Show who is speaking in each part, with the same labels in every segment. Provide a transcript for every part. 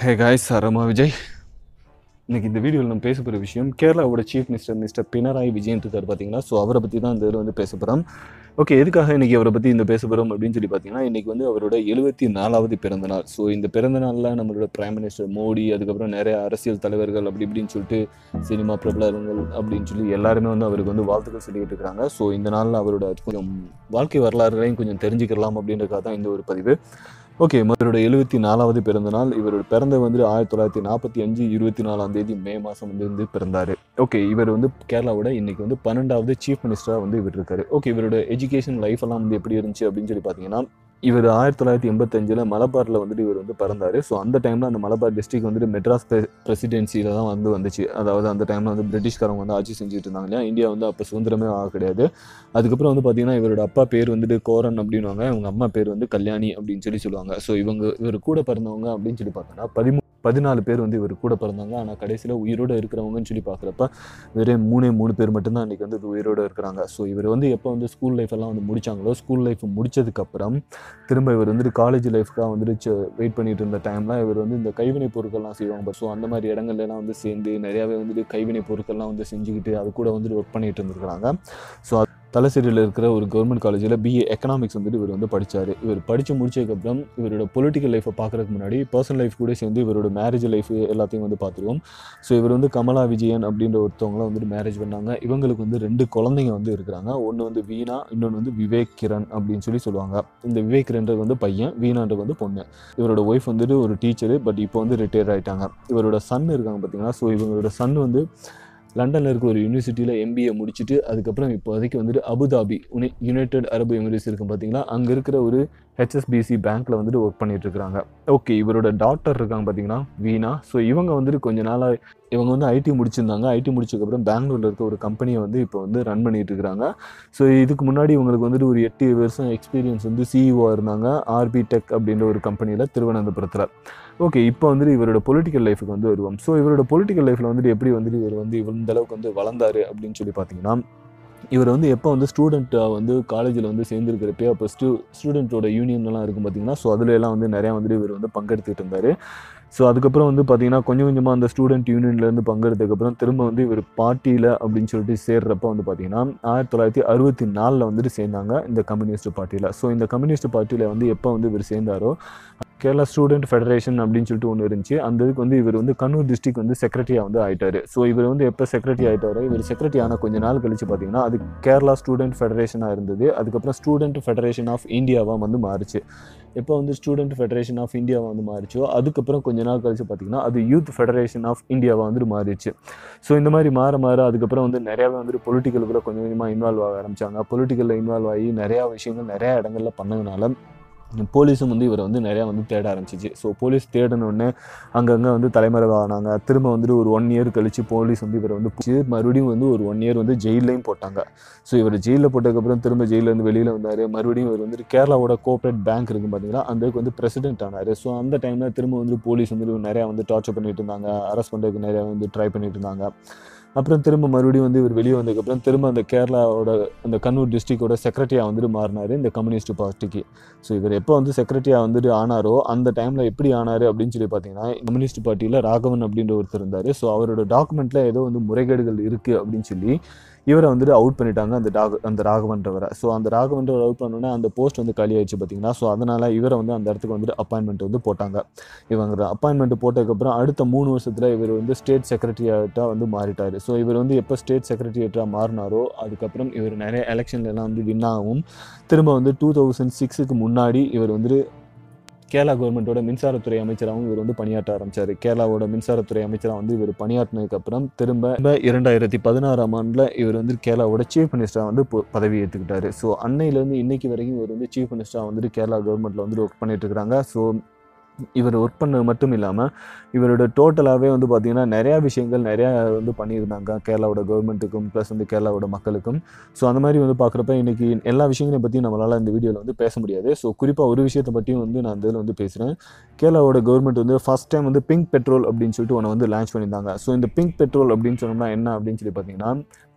Speaker 1: hey guys Rama Vijay இன்னைக்கு இந்த வீடியோவில் நம்ம பேச போகிற விஷயம் கேரளாவோட chief minister mister Pinarayi Vijayan இருக்கார் பார்த்தீங்களா ஸோ அவரை பற்றி தான் இந்த இதில் வந்து பேச போகிறோம் ஓகே எதுக்காக இன்னைக்கு அவரை பற்றி இந்த பேச போகிறோம் அப்படின்னு சொல்லி பார்த்தீங்கன்னா இன்னைக்கு வந்து அவரோட எழுபத்தி நாலாவது பிறந்த நாள் ஸோ இந்த பிறந்த நாளில் நம்மளோட பிரைம் மினிஸ்டர் மோடி அதுக்கப்புறம் நிறைய அரசியல் தலைவர்கள் அப்படி இப்படின்னு சொல்லிட்டு சினிமா பிரபலங்கள் அப்படின்னு சொல்லி எல்லாருமே வந்து அவருக்கு வந்து வாழ்த்துக்கள் சொல்லிட்டு இருக்காங்க ஸோ இந்த நாளில் அவரோட கொஞ்சம் வாழ்க்கை வரலாறுகளையும் கொஞ்சம் தெரிஞ்சுக்கலாம் அப்படின்றக்காக தான் இந்த ஒரு பதிவு ஓகே இவரோட எழுபத்தி நாலாவது பிறந்த நாள் இவரோட பிறந்த வந்து ஆயிரத்தி தொள்ளாயிரத்தி நாற்பத்தி அஞ்சு இருபத்தி நாலாம் தேதி மே மாதம் வந்து வந்து பிறந்தார் ஓகே இவர் வந்து கேரளாவோட இன்னைக்கு வந்து பன்னெண்டாவது சீஃப் மினிஸ்டராக வந்து இவர் இருக்காரு ஓகே இவரோட எஜுகேஷன் லைஃப் எல்லாம் வந்து எப்படி இருந்துச்சு அப்படின்னு சொல்லி பார்த்தீங்கன்னா இவர் ஆயிரத்தி தொள்ளாயிரத்தி எண்பத்தஞ்சில் மலபாரில் வந்துட்டு இவர் வந்து பிறந்தார் ஸோ அந்த டைமில் அந்த மலபார் டிஸ்ட்ரிக்ட் வந்துட்டு மெட்ராஸ் பிரசிடென்சியில் தான் வந்து வந்துச்சு அதாவது அந்த டைமில் வந்து பிரிட்டிஷ்காரங்க வந்து ஆட்சி செஞ்சுட்டு இருந்தாங்க இல்லையா இந்தியா வந்து அப்போ சுதந்திரமே ஆக கிடையாது அதுக்கப்புறம் வந்து பார்த்தீங்கன்னா இவரோட அப்பா பேர் வந்துட்டு கோரன் அப்படின்னுவாங்க இவங்க அம்மா பேர் வந்து கல்யாணி அப்படின்னு சொல்லி சொல்லுவாங்க ஸோ இவங்க இவர் கூட பிறந்தவங்க அப்படின்னு சொல்லி பார்த்தோன்னா பதிமூ பதினாலு பேர் வந்து இவர் கூட பிறந்தாங்க ஆனால் கடைசியில் உயிரோடு இருக்கிறவங்கன்னு சொல்லி பார்க்குறப்ப வெறும் மூணே மூணு பேர் மட்டும்தான் அன்றைக்கி வந்து உயிரோடு இருக்கிறாங்க ஸோ இவர் வந்து எப்போ வந்து ஸ்கூல் லைஃப் எல்லாம் வந்து முடிச்சாங்களோ ஸ்கூல் லைஃப் முடிச்சதுக்கப்புறம் திரும்ப இவர் வந்துட்டு காலேஜ் லைஃப்க்காக வந்துட்டு வெயிட் பண்ணிட்டு இருந்த டைமில் இவர் வந்து இந்த கைவினை பொருட்கள்லாம் செய்வாங்க ஸோ அந்த மாதிரி இடங்கள்ல எல்லாம் வந்து சேர்ந்து நிறையாவே வந்துட்டு கைவினை பொருட்கள்லாம் வந்து செஞ்சுக்கிட்டு அது கூட வந்துட்டு ஒர்க் பண்ணிட்டு இருந்திருக்கிறாங்க ஸோ தலசேரியில் இருக்கிற ஒரு கவர்மெண்ட் காலேஜில் பிஏ எக்கனாமிக்ஸ் வந்துட்டு இவர் வந்து படித்தார் இவர் படித்து முடிச்சதுக்கப்புறம் இவரோட பொலிட்டிக்கல் லைஃப்பை பார்க்குறதுக்கு முன்னாடி பர்சனல் லைஃப் கூட சேர்ந்து இவரோட மேரேஜ் லைஃப் எல்லாத்தையும் வந்து பார்த்துருவோம் ஸோ இவர் வந்து கமலா விஜயன் அப்படின்ற ஒருத்தவங்கள வந்துட்டு மேரேஜ் பண்ணாங்க இவங்களுக்கு வந்து ரெண்டு குழந்தைங்க வந்து இருக்கிறாங்க ஒன்று வந்து வீணா இன்னொன்று வந்து விவேக் கிரண் அப்படின்னு சொல்லி சொல்லுவாங்க இந்த விவேக் கிரன்றது வந்து பையன் வீணான்றது வந்து பொண்ணு இவரோட ஒய்ஃப் வந்துட்டு ஒரு டீச்சரு பட் இப்போ வந்து ரிட்டையர் ஆகிட்டாங்க இவரோட சன் இருக்காங்க பார்த்தீங்கன்னா ஸோ இவங்களோட சன் வந்து லண்டனில் இருக்க ஒரு யூனிவர்சிட்டியில் எம்பிஏ முடிச்சுட்டு அதுக்கப்புறம் இப்போதைக்கு வந்துட்டு Abu Dhabi uni united Arab Emirates இருக்கும் பார்த்தீங்களா அங்கே இருக்கிற ஒரு ஹெச்எஸ்பிசி பேங்க்கில் வந்துட்டு ஒர்க் பண்ணிட்டு இருக்காங்க ஓகே இவரோட டாக்டர் இருக்காங்க பார்த்தீங்கன்னா வீணா ஸோ இவங்க வந்துட்டு கொஞ்ச நாளாக இவங்க வந்து ஐடி முடிச்சிருந்தாங்க ஐடி முடிச்சதுக்கப்புறம் பெங்களூரில் இருக்க ஒரு கம்பெனியை வந்து இப்போ வந்து ரன் பண்ணிட்டு இருக்கிறாங்க ஸோ இதுக்கு முன்னாடி இவங்களுக்கு வந்துட்டு ஒரு எட்டு வருஷம் எக்ஸ்பீரியன்ஸ் வந்து சிஇஓ இருந்தாங்க ஆர்பி டெக் அப்படின்ற ஒரு கம்பெனியில் திருவனந்தபுரத்தில் ஓகே இப்போ வந்துட்டு இவரோட பொலிட்டிக்கல் லைஃபுக்கு வந்து வருவோம் ஸோ இவரோட பொலிட்டிக்கல் லைஃப்பில் வந்துட்டு எப்படி வந்துட்டு இவர் வந்து இந்த அளவுக்கு வந்து வளர்ந்தாரு அப்படின்னு சொல்லி பார்த்தீங்கன்னா இவர் வந்து எப்போ வந்து ஸ்டூடெண்ட்டாக வந்து காலேஜில் வந்து சேர்ந்துருக்கிறப்பே அப்போ ஸ்டூ ஸ்டூடெண்ட்டோட யூனியன்லாம் இருக்கும் பார்த்தீங்கன்னா ஸோ அதில் எல்லாம் வந்து நிறையா வந்துட்டு இவர் வந்து பங்கெடுத்துட்டு இருந்தார் ஸோ அதுக்கப்புறம் வந்து பார்த்தீங்கன்னா கொஞ்சம் கொஞ்சமாக அந்த ஸ்டூடெண்ட் யூனியன்லேருந்து பங்கெடுத்ததுக்கப்புறம் திரும்ப வந்து இவர் பார்ட்டியில் அப்படின்னு சொல்லிட்டு சேர்றப்ப வந்து பார்த்தீங்கன்னா ஆயிரத்தி தொள்ளாயிரத்தி அறுபத்தி நாலில் வந்துட்டு சேர்ந்தாங்க இந்த கம்யூனிஸ்ட் பார்ட்டியில் ஸோ இந்த கம்யூனிஸ்ட் பார்ட்டியில் வந்து எப்போ வந்து இவர் சேர்ந்தாரோ கேரளா ஸ்டூடெண்ட் ஃபெடரேஷன் அப்படின்னு சொல்லிட்டு ஒன்று இருந்துச்சு அந்த இதுக்கு வந்து இவர் வந்து கண்ணூர் டிஸ்ட்ரிக்ட் வந்து செக்ரட்டரியாக வந்து ஆயிட்டாரு ஸோ இவர் வந்து எப்போ செக்ரட்டரி ஆயிட்டாரோ இவர் செக்ரட்டரி ஆன கொஞ்ச நாள் கழிச்சு பார்த்தீங்கன்னா அது கேரளா ஸ்டூடெண்ட் ஃபெடரேஷனாக இருந்தது அதுக்கப்புறம் ஸ்டூடெண்ட் ஃபெடரேஷன் ஆஃப் இந்தியாவாக வந்து மாறுச்சு எப்போ வந்து ஸ்டூடெண்ட் ஃபெடரேஷன் ஆஃப் இந்தியாவாக வந்து மாறிச்சோ அதுக்கப்புறம் கொஞ்ச நாள் கழிச்சு பார்த்தீங்கன்னா அது யூத் ஃபெடரேஷன் ஆஃப் இந்தியாவாக வந்துட்டு மாறிடுச்சு ஸோ இந்த மாதிரி மாற மாற அதுக்கப்புறம் வந்து நிறையாவே வந்துட்டு பொலிட்டிக்கலுக்குள்ள கொஞ்சம் கொஞ்சமாக இன்வால்வ் ஆக ஆரம்பிச்சாங்க பொலிட்டிக்கலில் இன்வால்வ் ஆகி நிறையா விஷயங்கள் நிறையா இடங்கள்ல பண்ணதுனால போலீஸும் வந்து இவரை வந்து நிறையா வந்து தேட ஆரம்பிச்சிச்சு ஸோ போலீஸ் தேடினோடனே அங்கங்கே வந்து தலைமறைவானாங்க திரும்ப வந்துட்டு ஒரு ஒன் இயர் கழிச்சு போலீஸ் வந்து இவரை வந்து பிடிச்சி மறுபடியும் வந்து ஒரு ஒன் இயர் வந்து ஜெயிலையும் போட்டாங்க ஸோ இவர் ஜெயிலில் போட்டதுக்கப்புறம் திரும்ப ஜெயிலேருந்து வெளியில் வந்தார் மறுபடியும் இவர் வந்துட்டு கேரளாவோட கோஆப்ரேட் பேங்க் இருக்கும் பார்த்தீங்களா அதுக்கு வந்து பிரசிடென்ட் ஆனார் ஸோ அந்த டைமில் திரும்ப வந்து போலீஸ் வந்து நிறையா வந்து டார்ச்சர் பண்ணிட்டு இருந்தாங்க அரெஸ்ட் பண்ணுறதுக்கு நிறையா வந்து ட்ரை பண்ணிட்டு இருந்தாங்க அப்புறம் திரும்ப மறுபடியும் வந்து இவர் வெளியே வந்ததுக்கப்புறம் திரும்ப அந்த கேரளாவோட அந்த கண்ணூர் டிஸ்ட்ரிக்டோட செக்ரட்டரியாக வந்துட்டு மாறினார் இந்த கம்யூனிஸ்ட் பார்ட்டிக்கு ஸோ இவர் எப்போ வந்து செக்ரட்டரியாக வந்துட்டு ஆனாரோ அந்த டைமில் எப்படி ஆனார் அப்படின்னு சொல்லி பார்த்தீங்கன்னா கம்யூனிஸ்ட் பார்ட்டியில் ராகவன் அப்படின்ற ஒருத்தர் இருந்தார் ஸோ அவரோட டாக்குமெண்ட்டில் ஏதோ வந்து முறைகேடுகள் இருக்குது அப்படின்னு சொல்லி இவரை வந்துட்டு அவுட் பண்ணிட்டாங்க அந்த டாக் அந்த ராகவன்றவரை ஸோ அந்த ராகவன்றவரை அவுட் பண்ணோன்னே அந்த போஸ்ட் வந்து காலி ஆயிடுச்சு பார்த்தீங்கன்னா ஸோ அதனால் இவரை வந்து அந்த இடத்துக்கு வந்துட்டு அப்பாயின்மெண்ட் வந்து போட்டாங்க இவங்க அப்பாயின்மெண்ட் போட்டதுக்கப்புறம் அடுத்த மூணு வருஷத்தில் இவர் வந்து ஸ்டேட் செக்ரட்டரியேட்டாக வந்து மாறிட்டார் ஸோ இவர் வந்து எப்போ ஸ்டேட் செக்ரட்டரியேட்டாக மாறினாரோ அதுக்கப்புறம் இவர் நிறைய எலெக்ஷன்லலாம் வந்து வின் ஆகும் திரும்ப வந்து டூ தௌசண்ட் சிக்ஸுக்கு முன்னாடி இவர் வந்துட்டு கேரளா கவர்மெண்ட்டோட மின்சாரத்துறை அமைச்சராகவும் இவர் வந்து பணியாற்ற ஆரம்பிச்சார் கேரளாவோட மின்சாரத்துறை அமைச்சராக வந்து இவர் பணியாற்றினதுக்கப்புறம் திரும்ப இரண்டாயிரத்தி பதினாறாம் ஆண்டில் இவர் வந்து கேரளாவோட சீஃப் மினிஸ்டராக வந்து பொ- பதவி ஏற்றுக்கிட்டாரு ஸோ அன்னையிலேருந்து இன்னைக்கு வரைக்கும் இவர் வந்து சீஃப் மினிஸ்டராக வந்துட்டு கேரளா கவர்மெண்ட்டில் வந்து ஒர்க் பண்ணிட்டு இருக்கிறாங்க ஸோ இவர் ஒர்க் பண்ணது மட்டும் இல்லாமல் இவரோட டோட்டலாகவே வந்து பார்த்திங்கன்னா நிறையா விஷயங்கள் நிறையா வந்து பண்ணியிருந்தாங்க கேரளாவோட கவர்மெண்ட்டுக்கும் ப்ளஸ் வந்து கேரளாவோட மக்களுக்கும் ஸோ அந்த மாதிரி வந்து பார்க்குறப்ப இன்றைக்கி எல்லா விஷயங்களையும் பற்றி நம்மளால் இந்த வீடியோவில் வந்து பேச முடியாது ஸோ குறிப்பாக ஒரு விஷயத்தை பற்றியும் வந்து நான் இதில் வந்து பேசுகிறேன் கேரளாவோட கவர்மெண்ட் வந்து ஃபஸ்ட் டைம் வந்து பிங்க் பெட்ரோல் அப்படின்னு சொல்லிட்டு ஒன்று வந்து லான்ச் பண்ணியிருந்தாங்க ஸோ இந்த பிங்க் பெட்ரோல் அப்படின்னு சொன்னோம்னா என்ன அப்படின்னு சொல்லி பார்த்தீங்கன்னா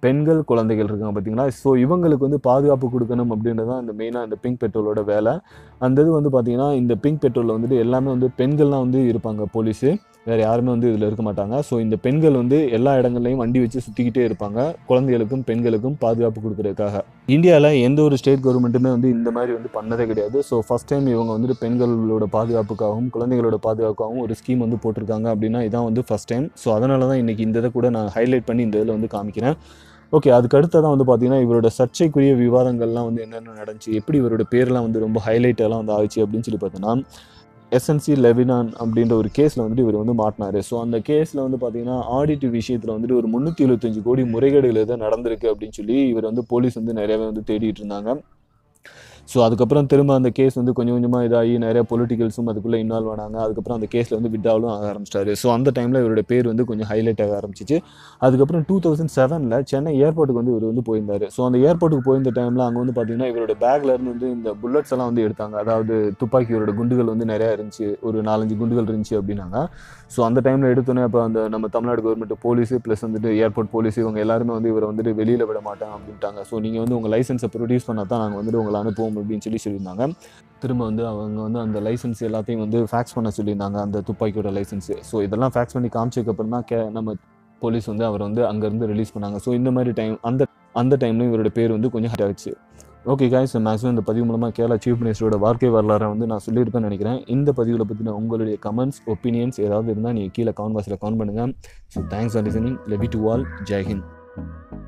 Speaker 1: பெண்கள் குழந்தைகள் இருக்காங்க பார்த்தீங்களா ஸோ இவங்களுக்கு வந்து பாதுகாப்பு கொடுக்கணும் அப்படின்றது தான் இந்த மெயினாக இந்த பிங்க் பெட்ரோலோட வேலை அந்த இது வந்து பார்த்தீங்கன்னா இந்த பிங்க் பெட்ரோலில் வந்துட்டு எல்லாமே வந்து பெண்கள்லாம் வந்து இருப்பாங்க போலீஸு வேறு யாருமே வந்து இதில் இருக்க மாட்டாங்க ஸோ இந்த பெண்கள் வந்து எல்லா இடங்கள்லையும் வண்டி வச்சு சுற்றிக்கிட்டே இருப்பாங்க குழந்தைகளுக்கும் பெண்களுக்கும் பாதுகாப்பு கொடுக்கறதுக்காக இந்தியாவில் எந்த ஒரு ஸ்டேட் கவர்மெண்ட்டுமே வந்து இந்த மாதிரி வந்து பண்ணதே கிடையாது ஸோ ஃபஸ்ட் டைம் இவங்க வந்துட்டு பெண்களோட பாதுகாப்புக்காகவும் குழந்தைகளோட பாதுகாப்புக்காகவும் ஒரு ஸ்கீம் வந்து போட்டிருக்காங்க அப்படின்னா இதான் வந்து ஃபஸ்ட் டைம் ஸோ அதனால தான் இன்றைக்கி இந்த இதை கூட நான் ஹைலைட் பண்ணி இந்த இதில் வந்து காமிக்கிறேன் ஓகே அதுக்கு அடுத்ததான் வந்து பார்த்தீங்கன்னா இவரோட சர்ச்சைக்குரிய விவாதங்கள்லாம் வந்து என்னென்ன நடந்துச்சு எப்படி இவரோட பேர்லாம் வந்து ரொம்ப ஹைலைட் எல்லாம் வந்து ஆச்சு அப்படின்னு சொல்லி பார்த்தோன்னா எஸ்என்சி லெவினான் அப்படின்ற ஒரு கேஸில் வந்துட்டு இவர் வந்து மாட்டினாரு ஸோ அந்த கேஸில் வந்து பார்த்தீங்கன்னா ஆடிட் விஷயத்தில் வந்துட்டு ஒரு முந்நூற்றி எழுபத்தஞ்சு கோடி முறைகேடுகள் எதாவது நடந்திருக்கு அப்படின்னு சொல்லி இவர் வந்து போலீஸ் வந்து நிறையவே வந்து தேடிட்டு இருந்தாங்க ஸோ அதுக்கப்புறம் திரும்ப அந்த கேஸ் வந்து கொஞ்சம் கொஞ்சமாக இதாகி நிறைய பொலிட்டிக்கல்ஸும் அதுக்குள்ளே இன்வால்வ் ஆனாங்க அதுக்கப்புறம் அந்த கேஸில் வந்து விட்ராவலும் ஆக ஆரம்பிச்சிட்டாரு ஸோ அந்த டைமில் இவரோட பேர் வந்து கொஞ்சம் ஹைலைட் ஆக ஆரம்பிச்சிச்சு அதுக்கப்புறம் டூ தௌசண்ட் செவனில் சென்னை ஏர்போர்ட்டுக்கு வந்து இவர் வந்து போயிருந்தார் ஸோ அந்த ஏர்போர்ட்டுக்கு போயிருந்த டைமில் அங்கே வந்து பார்த்தீங்கன்னா இவரோட பேக்ல இருந்து வந்து இந்த புல்லட்ஸ் எல்லாம் வந்து எடுத்தாங்க அதாவது துப்பாக்கியோட குண்டுகள் வந்து நிறையா இருந்துச்சு ஒரு நாலஞ்சு குண்டுகள் இருந்துச்சு அப்படின்னாங்க ஸோ அந்த டைமில் எடுத்தோன்னே அப்போ அந்த நம்ம தமிழ்நாடு கவர்மெண்ட் போலீஸு ப்ளஸ் வந்துட்டு ஏர்போர்ட் போலீஸ் இவங்க எல்லாருமே வந்து இவரை வந்துட்டு வெளியில் விட மாட்டாங்க அப்படின்ட்டாங்க ஸோ நீங்கள் வந்து உங்கள் லைசன்ஸை ப்ரொடியூஸ் பண்ணால் தான் நாங்கள் வந்துட்டு உங்களை அனுப்புவோம் அப்படின்னு சொல்லி சொல்லியிருந்தாங்க திரும்ப வந்து அவங்க வந்து அந்த லைசன்ஸ் எல்லாத்தையும் வந்து ஃபேக்ஸ் பண்ண சொல்லியிருந்தாங்க அந்த துப்பாக்கியோட லைசன்ஸு ஸோ இதெல்லாம் ஃபேக்ஸ் பண்ணி காமிச்சதுக்கப்புறம் தான் கே நம்ம போலீஸ் வந்து அவர் வந்து அங்கேருந்து ரிலீஸ் பண்ணாங்க ஸோ இந்த மாதிரி டைம் அந்த அந்த டைம்லையும் இவரோட பேர் வந்து கொஞ்சம் ஹட் ஆச்சு ஓகே காய்ஸ் மேக்ஸிமம் இந்த பதிவு மூலமாக கேரளா சீஃப் மினிஸ்டரோட வாழ்க்கை வரலாறை வந்து நான் சொல்லியிருப்பேன்னு நினைக்கிறேன் இந்த பதிவில் பற்றின உங்களுடைய கமெண்ட்ஸ் ஒப்பீனியன்ஸ் ஏதாவது இருந்தால் நீங்கள் கீழே கமெண்ட் பாக்ஸில் கமெண்ட் பண்ணுங்கள் so thanks for listening love to all Jai Hind